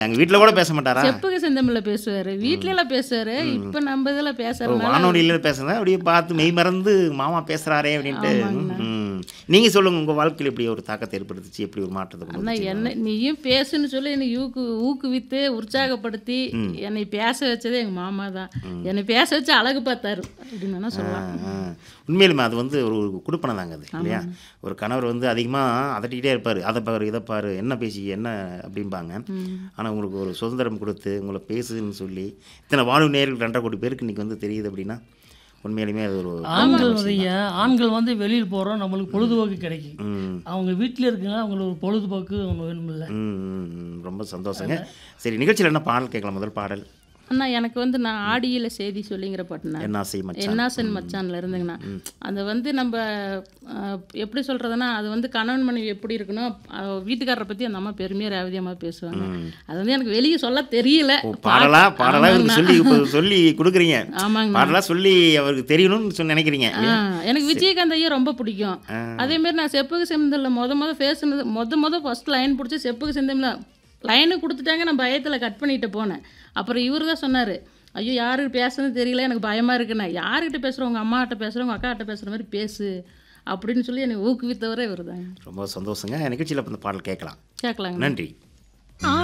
எங்க வீட்ல கூட பேச மாட்டாரா செப்புக செந்தமிழ்ல பேசுவாரு வீட்ல எல்லாம் பேசுவாரு இப்ப நம்ம இதுல ஓ, பேசுறதுனால வானொலியில பேசுறதா அப்படியே பார்த்து மெய் மறந்து மாமா பேசுறாரே அப்படின்ட்டு ம். நீங்க சொல்லுங்க உங்க வாழ்க்கையில் எப்படி ஒரு தாக்கத்தை ஏற்படுத்துச்சு எப்படி ஒரு மாற்றத்தை கொண்டு அண்ணா வந்துச்சு? என்ன நீயும் பேசுன்னு சொல்லி என்னை ஊக்கு ஊக்குவித்து உற்சாகப்படுத்தி என்னை பேச வச்சதே எங்க மாமா தான் என்னை பேச வச்சு அழகு பார்த்தாரு அப்படின்னு வேணா சொல்லலாம் ஆ, உண்மையிலுமே அது வந்து ஒரு குடுப்பனை தாங்க அது இல்லையா ஒரு கணவர் வந்து அதிகமாக அதட்டிக்கிட்டே இருப்பார் அதை பாரு இதை பாரு என்ன பேசி என்ன அப்படிம்பாங்க ஆனால் உங்களுக்கு ஒரு சுதந்திரம் கொடுத்து உங்களை பேசுன்னு சொல்லி இத்தனை வாழ்வு நேர்கள் ரெண்டரை கோடி பேருக்கு இன்னைக்கு வந்து தெரியுது அப்படின்னா உண்மையிலுமே அது ஒரு ஆண்கள் வந்து ஆண்கள் வந்து வெளியில் போகிறோம் நம்மளுக்கு பொழுதுபோக்கு கிடைக்கும் ம், அவங்க வீட்டில் இருக்குங்க அவங்களுக்கு ஒரு பொழுதுபோக்கு ஒன்று வேணுமில்ல ம், ம், ம், ரொம்ப சந்தோஷங்க சரி நிகழ்ச்சியில் என்ன பாடல் கேட்கலாம் முதல் பாடல் அண்ணா எனக்கு வந்து நான் ஆடியில செய்தி சொல்லிங்கிற பாட்டுனா என்ன ஆசை மச்சான் என்னாசன் மச்சான்ல இருந்துங்கண்ணா அது வந்து நம்ம அஹ், எப்படி சொல்றதுன்னா அது வந்து கணவன் மனைவி எப்படி இருக்கணும் அஹ், வீட்டுக்காரரை பத்தி அந்த அம்மா பெருமையா ரேவதியம்மா பேசுவாங்க அது வந்து எனக்கு வெளியே சொல்ல தெரியல ஓ பாடலா பாடலா இவருக்கு சொல்லி இப்போ சொல்லி கொடுக்குறீங்க ஆமாங்கண்ணா பாடலா சொல்லி அவருக்கு தெரியணும்னு சொல்லி நினைக்கிறீங்க ஆ, எனக்கு விஜயகாந்த் ஐயா ரொம்ப பிடிக்கும் அதே மாதிரி நான் செப்புக்கு செந்தமில்ல முத முத பேசுனது முத முத ஃபர்ஸ்ட் லைன் பிடிச்சி செப்புக்கு செந்தமில்ல லைனு கொடுத்துட்டாங்க நான் பயத்தில் கட் பண்ணிட்டு போனேன் அப்புறம் இவர் தான் சொன்னார் ஐயோ யாருக்கு பேசுறது தெரியல எனக்கு பயமாக இருக்குண்ணா யார்கிட்ட பேசுகிறோம் உங்கள் அம்மாகிட்ட பேசுகிறோம் உங்கள் அக்காட்ட பேசுகிற மாதிரி பேசு அப்படின்னு சொல்லி என்னை ஊக்குவித்தவரே இவர் தாங்க ரொம்ப சந்தோஷங்க நிகழ்ச்சியில் இந்த பாடல் கேட்கலாம் கேட்கலாங்க நன்றி